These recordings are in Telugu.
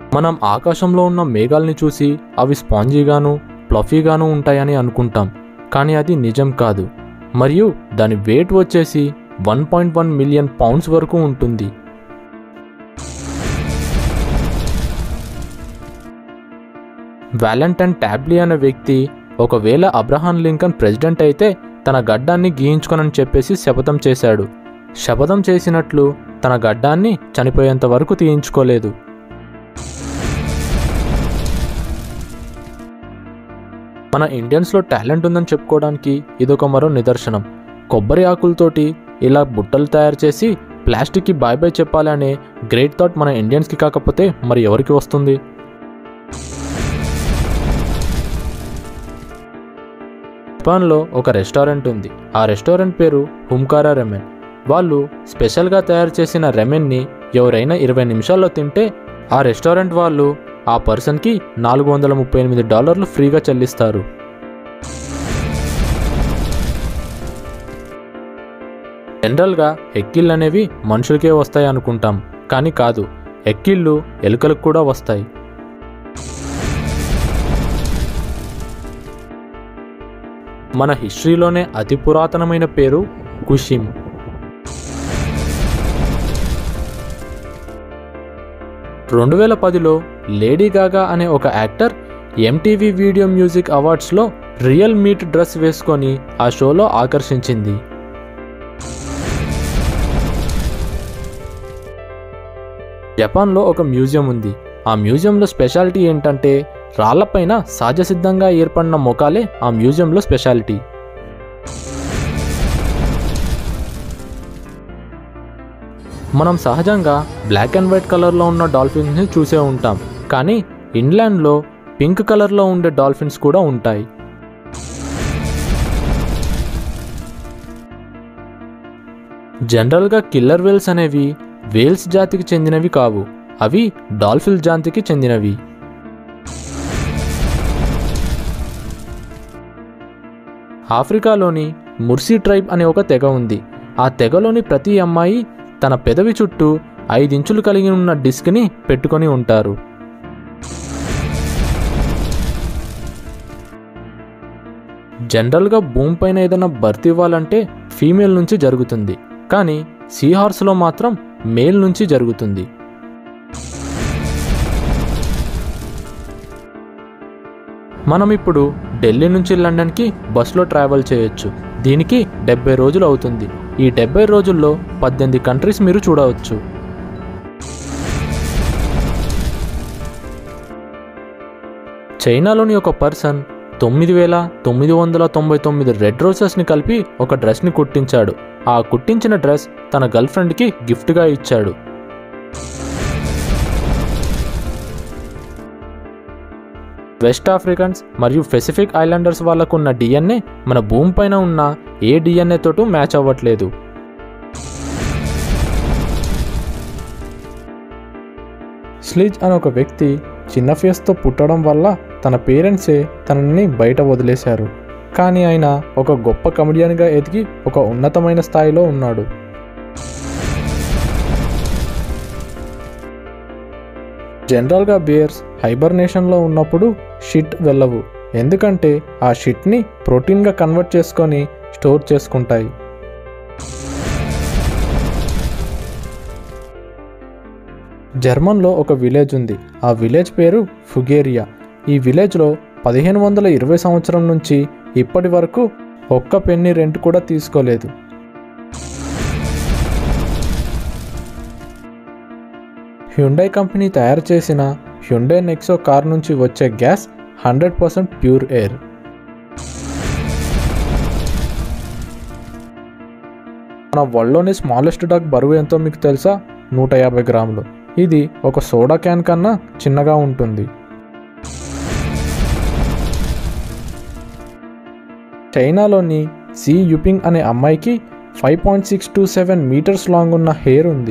మనం ఆకాశంలో ఉన్న మేఘాల్ని చూసి అవి స్పాంజీగాను ప్లఫీగాను ఉంటాయని అనుకుంటాం కానీ అది నిజం కాదు మరియు దాని వెయిట్ వచ్చేసి one point one million pounds వరకు ఉంటుంది వ్యాలంటైన్ ట్యాబ్లీ అనే వ్యక్తి ఒకవేళ అబ్రహాం లింకన్ ప్రెసిడెంట్ అయితే తన గడ్డాన్ని గీయించుకొనని చెప్పేసి శపథం చేశాడు శపథం చేసినట్లు తన గడ్డాన్ని చనిపోయేంత వరకు తీయించుకోలేదు మన ఇండియన్స్లో టాలెంట్ ఉందని చెప్పుకోవడానికి ఇదొక మరో నిదర్శనం కొబ్బరి ఆకులతోటి ఇలా బుట్టలు తయారు చేసి ప్లాస్టిక్కి బాయ్ బాయ్ చెప్పాలి అనే గ్రేట్ థాట్ మన ఇండియన్స్కి కాకపోతే మరి ఎవరికి వస్తుంది జపాన్లో ఒక రెస్టారెంట్ ఉంది ఆ రెస్టారెంట్ పేరు హుమ్కారా రెమెన్ వాళ్ళు స్పెషల్గా తయారు చేసిన రెమెన్ని ఎవరైనా ఇరవై నిమిషాల్లో తింటే ఆ రెస్టారెంట్ వాళ్ళు ఆ పర్సన్కి నాలుగు వందల ముప్పై ఎనిమిది డాలర్లు ఫ్రీగా చెల్లిస్తారు జనరల్గా ఎక్కిళ్ళు అనేవి మనుషులకే వస్తాయి అనుకుంటాం కానీ కాదు ఎక్కిళ్ళు ఎలుకలకు కూడా వస్తాయి మన హిస్టరీలోనే అతి పురాతనమైన పేరు కుషిమ్ రెండు వేల పదిలో లేడీ గాగా అనే ఒక యాక్టర్ ఎంటీవీ వీడియో మ్యూజిక్ అవార్డ్స్లో రియల్ మీట్ డ్రెస్ వేసుకొని ఆ షోలో ఆకర్షించింది జపాన్లో ఒక మ్యూజియం ఉంది ఆ మ్యూజియంలో స్పెషాలిటీ ఏంటంటే రాళ్లపైన సహజసిద్ధంగా ఏర్పడిన మొఖాలే ఆ మ్యూజియంలో స్పెషాలిటీ మనం సహజంగా బ్లాక్ అండ్ వైట్ కలర్లో ఉన్న డాల్ఫిన్స్ని చూసే ఉంటాం కానీ ఇంగ్లాండ్లో పింక్ కలర్లో ఉండే డాల్ఫిన్స్ కూడా ఉంటాయి జనరల్గా కిల్లర్ వేల్స్ అనేవి వేల్స్ జాతికి చెందినవి కావు అవి డాల్ఫిన్ జాతికి చెందినవి ఆఫ్రికాలోని ముర్సీ ట్రైబ్ అనే ఒక తెగ ఉంది ఆ తెగలోని ప్రతి అమ్మాయి తన పెదవి చుట్టూ ఐదించులు కలిగి ఉన్న డిస్క్ని పెట్టుకొని ఉంటారు జనరల్గా భూమిపైన ఏదైనా బర్త్ ఇవ్వాలంటే ఫీమేల్ నుంచి జరుగుతుంది కానీ సీహార్స్లో మాత్రం మేల్ నుంచి జరుగుతుంది మనం ఇప్పుడు ఢిల్లీ నుంచి లండన్కి బస్సులో ట్రావెల్ చేయొచ్చు దీనికి డెబ్బై రోజులు అవుతుంది ఈ డెబ్బై రోజుల్లో పద్దెనిమిది కంట్రీస్ మీరు చూడవచ్చు చైనాలోని ఒక పర్సన్ తొమ్మిది వేల తొమ్మిది వందల తొంభై తొమ్మిది రెడ్ రోజెస్ని కలిపి ఒక డ్రెస్ని కుట్టించాడు ఆ కుట్టించిన డ్రెస్ తన గర్ల్ ఫ్రెండ్కి గిఫ్ట్గా ఇచ్చాడు వెస్ట్ ఆఫ్రికన్స్ మరియు పెసిఫిక్ ఐలాండర్స్ వాళ్ళకున్న డిఎన్ఏ మన భూమిపైన ఉన్న ఏ డిఎన్ఏ తోటూ మ్యాచ్ అవ్వట్లేదు స్లీజ్ అనే ఒక వ్యక్తి చిన్న ఫేస్తో పుట్టడం వల్ల తన పేరెంట్సే తనని బయట వదిలేశారు కానీ ఆయన ఒక గొప్ప కమెడియన్గా ఎదిగి ఒక ఉన్నతమైన స్థాయిలో ఉన్నాడు జనరల్గా బియర్స్ హైబర్నేషన్లో ఉన్నప్పుడు షిట్ వెళ్ళవు ఎందుకంటే ఆ షిట్ని ప్రోటీన్గా కన్వర్ట్ చేసుకొని స్టోర్ చేసుకుంటాయి జర్మన్లో ఒక విలేజ్ ఉంది ఆ విలేజ్ పేరు ఫుగేరియా ఈ విలేజ్లో పదిహేను వందల ఇరవై సంవత్సరం నుంచి ఇప్పటి వరకు ఒక్క పెన్ని రెంట్ కూడా తీసుకోలేదు హ్యుండై కంపెనీ తయారు చేసిన హ్యుండై నెక్సో కార్ నుంచి వచ్చే gas hundred percent pure air మన వరల్డ్లోని స్మాలెస్ట్ డాగ్ బరువు ఎంతో మీకు తెలుసా నూట యాభై గ్రాములు ఇది ఒక సోడా క్యాన్ కన్నా చిన్నగా ఉంటుంది చైనాలోని సి యుపింగ్ అనే అమ్మాయికి five point six two seven meters long ఉన్న హెయిర్ ఉంది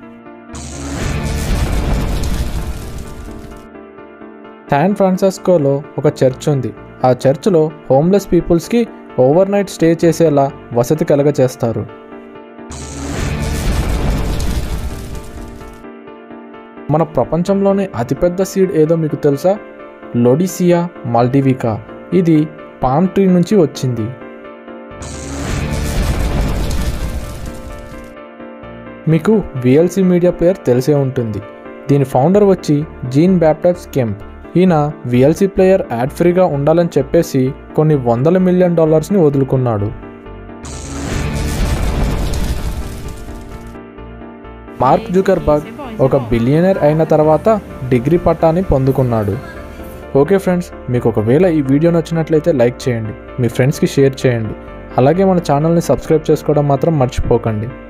శాన్ ఫ్రాన్సిస్కోలో ఒక చర్చ్ ఉంది ఆ చర్చ్లో హోమ్లెస్ పీపుల్స్కి ఓవర్ నైట్ స్టే చేసేలా వసతి కలగచేస్తారు మన ప్రపంచంలోనే అతిపెద్ద సీడ్ ఏదో మీకు తెలుసా లొడిసియా మాల్డివికా ఇది పామ్ ట్రీ నుంచి వచ్చింది మీకు విఎల్సి మీడియా ప్లేయర్ తెలిసే ఉంటుంది దీని ఫౌండర్ వచ్చి జీన్ బ్యాప్టస్ కెంప్ ఈయన విఎల్సి ప్లేయర్ యాడ్ ఫ్రీగా ఉండాలని చెప్పేసి కొన్ని వందల మిలియన్ డాలర్స్ని వదులుకున్నాడు మార్క్ జుకర్బర్గ్ ఒక బిలియనర్ అయిన తర్వాత డిగ్రీ పట్టాని పొందుకున్నాడు ఓకే ఫ్రెండ్స్ మీకు ఒకవేళ ఈ వీడియో నచ్చినట్లయితే లైక్ చేయండి మీ ఫ్రెండ్స్కి షేర్ చేయండి అలాగే మన ఛానల్ని సబ్స్క్రైబ్ చేసుకోవడం మాత్రం మర్చిపోకండి